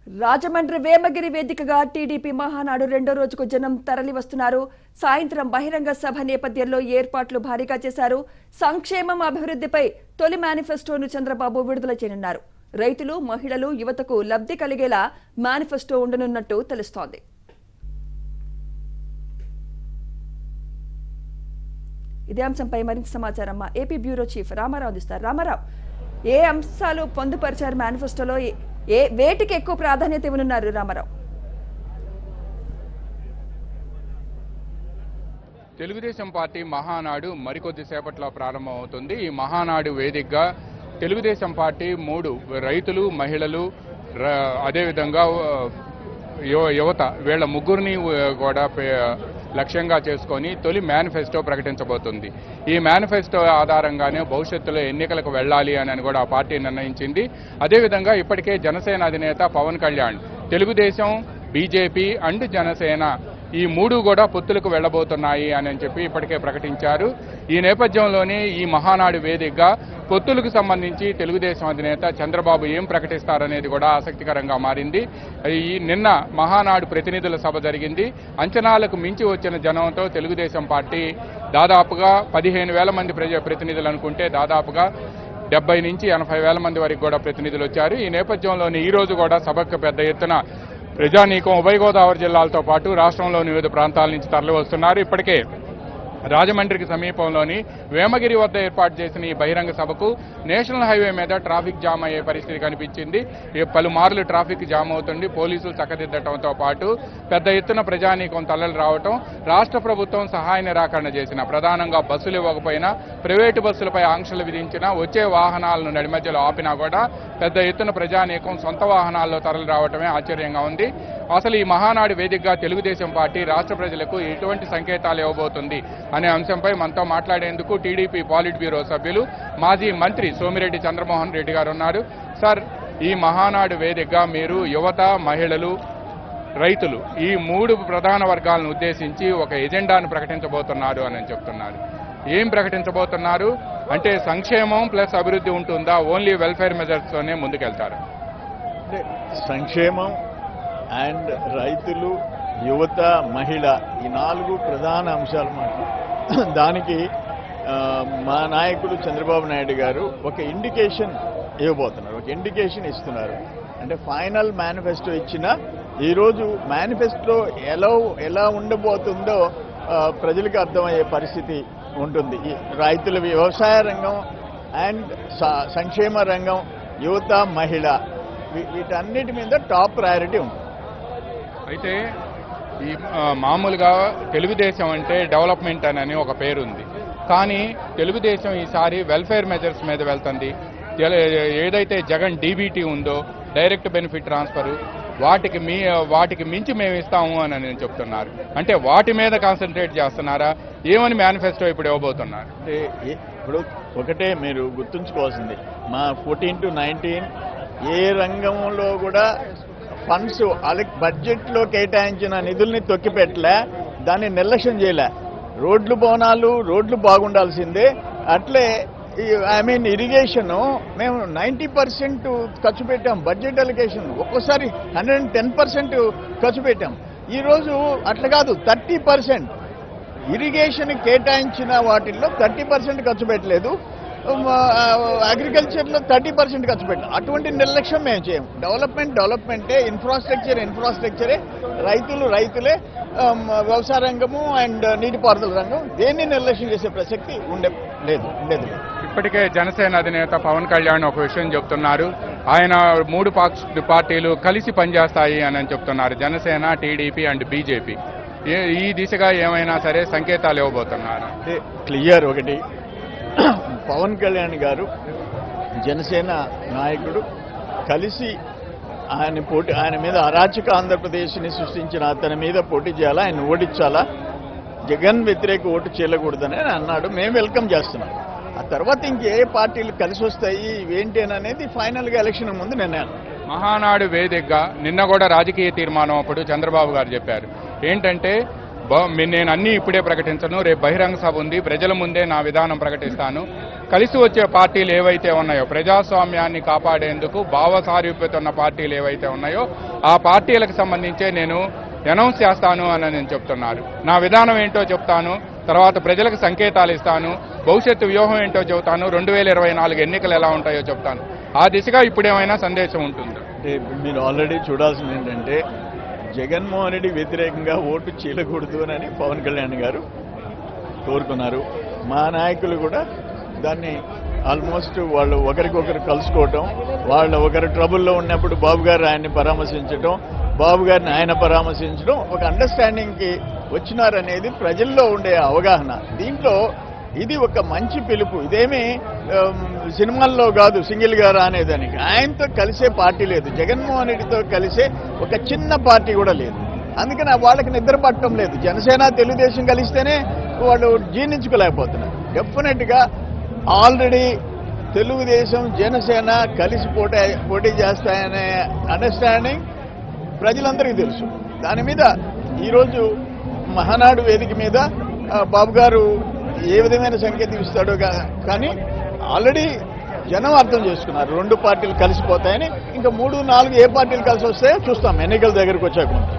రాజమండ్రి వేమగిరి వేదికగా టీడీపీ మహానాడు రెండో రోజుకు జనం తరలి వస్తున్నారు సాయంత్రం బహిరంగ సభ నేపథ్యంలో ఏర్పాట్లు భారీగా చేశారు సంక్షేమం అభివృద్ధిపై తొలి మేనిఫెస్టోను చంద్రబాబు విడుదల చేయనున్నారు రైతులు మహిళలు యువతకు లబ్ధి కలిగేలా మేనిఫెస్టో ఉండనున్నట్టు తెలుస్తోంది ఇదే అంశంపై మరింత సమాచారం మా ఏపీ బ్యూరో చీఫ్ రామారావు అందిస్తారు రామారావు ఏ అంశాలు పొందుపరిచారు మేనిఫెస్టోలో ఏ- ఏ వేటికి ఎక్కువ ప్రాధాన్యత ఇవ్వనున్నారు రామారావు తెలుగుదేశం పార్టీ మహానాడు మరికొద్ది సేపట్లో ప్రారంభమవుతుంది ఈ మహానాడు వేదికగా తెలుగుదేశం పార్టీ మూడు రైతులు మహిళలు ర- అదేవిధంగా ఆ, యువ యువత వీళ్ళ ముగ్గురిని ఆ, కూడా పే- లక్ష్యంగా చేసుకొని తొలి మేనిఫెస్టో ప్రకటించబోతుంది ఈ మేనిఫెస్టో ఆధారంగానే భవిష్యత్తులో ఎన్నికలకు వెళ్ళాలి అని అని కూడా ఆ పార్టీ నిర్ణయించింది అదేవిధంగా ఇప్పటికే జనసేన అధినేత పవన్ కళ్యాణ్ తెలుగుదేశం బీజేపీ అండ్ జనసేన ఈ మూడు కూడా పొత్తులకు వెళ్ళబోతున్నాయి అని చెప్పి ఇప్పటికే ప్రకటించారు ఈ నేపథ్యంలోనే ఈ మహానాడు వేదికగా పొత్తులకు సంబంధించి తెలుగుదేశం అధినేత చంద్రబాబు ఏం ప్రకటిస్తారనేది కూడా ఆసక్తికరంగా మారింది ఈ నిన్న మహానాడు ప్రతినిధుల సభ జరిగింది అంచనాలకు మించి వచ్చిన జనంతో తెలుగుదేశం పార్టీ దాదాపుగా పదిహేను వేల మంది ప్రజా ప్రతినిధులు అనుకుంటే దాదాపుగా డెబ్బై నుంచి ఎనభై వేల మంది వరకు కూడా ప్రతినిధులు వచ్చారు ఈ నేపథ్యంలోని ఈ రోజు కూడా సభకు పెద్ద ఎత్తున ప్రజానీకం ఉభయ గోదావరి జిల్లాలతో పాటు రాష్ట్రంలోని వివిధ ప్రాంతాల నుంచి తరలి వస్తున్నారు ఇప్పటికే రాజమండ్రికి సమీపంలోని వేమగిరి వద్ద ఏర్పాటు చేసిన ఈ బహిరంగ సభకు నేషనల్ హైవే మీద ట్రాఫిక్ జామ్ అయ్యే పరిస్థితి కనిపించింది ఈ పలుమార్లు ట్రాఫిక్ జామ్ అవుతుంది పోలీసులు చక్కదిద్దటంతో పాటు పెద్ద ఎత్తున ప్రజానీకం తల్లలు రావటం రాష్ట్ర ప్రభుత్వం సహాయ నిరాకరణ చేసిన ప్రధానంగా బస్సులు ఇవ్వకపోయినా ప్రైవేటు బస్సులపై ఆంక్షలు విధించినా వచ్చే వాహనాలను నడిమధ్యలో ఆపినా కూడా పెద్ద ఎత్తున ప్రజానీకం సొంత వాహనాల్లో తరలి రావటమే ఆశ్చర్యంగా ఉంది అసలు ఈ మహానాడు వేదికగా తెలుగుదేశం పార్టీ రాష్ట్ర ప్రజలకు ఎటువంటి సంకేతాలు ఇవ్వబోతుంది అనే అంశంపై మనతో మాట్లాడేందుకు టీడీపీ పాలిట్ బ్యూరో సభ్యులు మాజీ మంత్రి సోమిరెడ్డి చంద్రమోహన్ రెడ్డి గారు ఉన్నారు సార్ ఈ మహానాడు వేదికగా మీరు యువత మహిళలు రైతులు ఈ మూడు ప్రధాన వర్గాలను ఉద్దేశించి ఒక ఎజెండాను ప్రకటించబోతున్నారు అని చెప్తున్నారు ఏం ప్రకటించబోతున్నారు అంటే సంక్షేమం ప్లస్ అభివృద్ధి ఉంటుందా ఓన్లీ వెల్ఫేర్ మెజర్స్తోనే ముందుకెళ్తారు అంటే సంక్షేమం అండ్ రైతులు యువత మహిళ ఈ నాలుగు ప్రధాన అంశాలు మాట దానికి ఆ, మా నాయకుడు చంద్రబాబు నాయుడు గారు ఒక ఇండికేషన్ ఇవ్వబోతున్నారు ఒక ఇండికేషన్ ఇస్తున్నారు అంటే ఫైనల్ మేనిఫెస్టో ఇచ్చిన ఈరోజు మేనిఫెస్టో ఎలా ఎలా ఉండబోతుందో ఆ, ప్రజలకు అర్థమయ్యే పరిస్థితి ఉంటుంది ఈ రైతుల వ్యవసాయ రంగం అండ్ స- సంక్షేమ రంగం యువత మహిళ వీ- వీటన్నిటి మీద టాప్ ప్రయారిటీ ఉంది అయితే ఈ ఆ, మామూలుగా తెలుగుదేశం అంటే డెవలప్మెంట్ అని ఒక పేరుంది కానీ తెలుగుదేశం ఈసారి వెల్ఫేర్ మెజర్స్ మీద వెళ్తుంది తెల- ఏదైతే జగన్ డీబీటీ ఉందో డైరెక్ట్ బెనిఫిట్ ట్రాన్స్ఫర్ వాటికి మీ వాటికి మించి మేము ఇస్తాము అని నేను చెప్తున్నారు అంటే వాటి మీద కాన్సన్ట్రేట్ చేస్తున్నారా ఏమని మేనిఫెస్టో ఇప్పుడు ఇవ్వబోతున్నారు అంటే ఏ- ఇప్పుడు ఒకటే మీరు గుర్తుంచుకోవాల్సింది మా ఫోర్టీన్ టు నైన్టీన్ ఏ రంగంలో కూడా ఫండ్స్ వాళ్ళకి బడ్జెట్లో కేటాయించిన నిధుల్ని తొక్కిపెట్టలే దాన్ని నిర్లక్ష్యం చేయలే రోడ్లు భవనాలు రోడ్లు బాగుండాల్సిందే అట్లే ఐ మీన్ ఇరిగేషన్ మేము నైంటీ పర్సెంట్ ఖర్చు పెట్టాం బడ్జెట్ అలికేషన్ ఒక్కోసారి హండ్రెడ్ అండ్ టెన్ పర్సెంట్ ఖర్చు పెట్టాం ఈరోజు అట్లా కాదు థర్టీ పర్సెంట్ ఇరిగేషన్ కేటాయించిన వాటిల్లో థర్టీ పర్సెంట్ ఖర్చు పెట్టలేదు అగ్రికల్చర్లో థర్టీ పర్సెంట్ ఖర్చు పెట్టాం అటువంటి నిర్లక్ష్యం మేము చేయం డెవలప్మెంట్ డెవలప్మెంటే ఇన్ఫ్రాస్ట్రక్చర్ ఇన్ఫ్రాస్ట్రక్చరే రైతులు రైతులే ఉమ్, వ్యవసాయ రంగము అండ్ నీటిపారుదల రంగం దేన్ని నిర్లక్ష్యం చేసే ప్రసక్తి ఉండే లేదు ఉండేది లేదు ఇప్పటికే జనసేన అధినేత పవన్ కళ్యాణ్ ఒక విషయం చెప్తున్నారు ఆయన మూడు పాక్ష- పార్టీలు కలిసి పనిచేస్తాయి అని చెప్తున్నారు జనసేన టీడీపీ అండ్ బీజేపీ ఏ- ఈ దిశగా ఏమైనా సరే సంకేతాలు ఇవ్వబోతున్నారు అంటే క్లియర్ ఒకటి పవన్ కళ్యాణ్ గారు జనసేన నాయకుడు కలిసి ఆయన పోటీ ఆయన మీద అరాచక ఆంధ్రప్రదేశ్ని సృష్టించిన అతని మీద పోటీ చేయాలా ఆయన ఓడించాలా జగన్ వ్యతిరేక ఓటు చేయకూడదని ఆయన అన్నాడు మేము వెల్కమ్ చేస్తున్నాం ఆ తర్వాత ఇంకే పార్టీలు కలిసి వస్తాయి ఇవేంటి అని అనేది ఫైనల్గా ఎలక్షన్ ముందు నిర్ణయం మహానాడు వేదికగా నిన్న కూడా రాజకీయ తీర్మానం అప్పుడు చంద్రబాబు గారు చెప్పారు ఏంటంటే బా- మీ- నేను అన్నీ ఇప్పుడే ప్రకటించను రేపు బహిరంగ సభ ఉంది ప్రజల ముందే నా విధానం ప్రకటిస్తాను కలిసి వచ్చే పార్టీలు ఏవైతే ఉన్నాయో ప్రజాస్వామ్యాన్ని కాపాడేందుకు భావసారూప్యత ఉన్న పార్టీలు ఏవైతే ఉన్నాయో ఆ పార్టీలకు సంబంధించే నేను అనౌన్స్ చేస్తాను అని నేను చెప్తున్నాను నా విధానం ఏంటో చెప్తాను తర్వాత ప్రజలకు సంకేతాలు ఇస్తాను భవిష్యత్తు వ్యూహం ఏంటో చెబుతాను రెండు వేల ఇరవై నాలుగు ఎన్నికలు ఎలా ఉంటాయో చెప్తాను ఆ దిశగా ఇప్పుడేమైనా సందేశం ఉంటుంది అంటే మీరు ఆల్రెడీ చూడాల్సింది ఏంటంటే జగన్మోహన్ రెడ్డి వ్యతిరేకంగా ఓటు చీలకూడదు అని పవన్ కళ్యాణ్ గారు కోరుకున్నారు మా నాయకులు కూడా దాన్ని ఆల్మోస్ట్ వాళ్ళు ఒకరికొకరు కలుసుకోవటం వాళ్ళ ఒకరు ట్రబుల్లో ఉన్నప్పుడు బాబు గారు ఆయన్ని పరామర్శించటం బాబు గారిని ఆయన పరామర్శించడం ఒక అండర్స్టాండింగ్కి వచ్చినారనేది ప్రజల్లో ఉండే అవగాహన దీంట్లో ఇది ఒక మంచి పిలుపు ఇదేమి ఆమ్, సినిమాల్లో కాదు సింగిల్ గా రానేదానికి ఆయనతో కలిసే పార్టీ లేదు జగన్మోహన్ రెడ్డితో కలిసే ఒక చిన్న పార్టీ కూడా లేదు అందుకని వాళ్ళకి నిద్ర పట్టడం లేదు జనసేన తెలుగుదేశం కలిస్తేనే వాళ్ళు జీర్ణించుకోలేకపోతున్నారు డెఫినెట్ గా ఆల్రెడీ తెలుగుదేశం జనసేన కలిసి పోటీ పోటీ చేస్తాయనే అండర్స్టాండింగ్ ప్రజలందరికీ తెలుసు దాని మీద ఈరోజు మహానాడు వేదిక మీద ఆ, బాబు గారు ఏ విధమైన సంకేతం ఇస్తాడో గా- కానీ ఆల్రెడీ జనం అర్థం చేసుకున్నారు రెండు పార్టీలు కలిసిపోతాయని ఇంకా మూడు నాలుగు ఏ పార్టీలు కలిసి వస్తాయో చూస్తాం ఎన్నికల దగ్గరకు వచ్చాక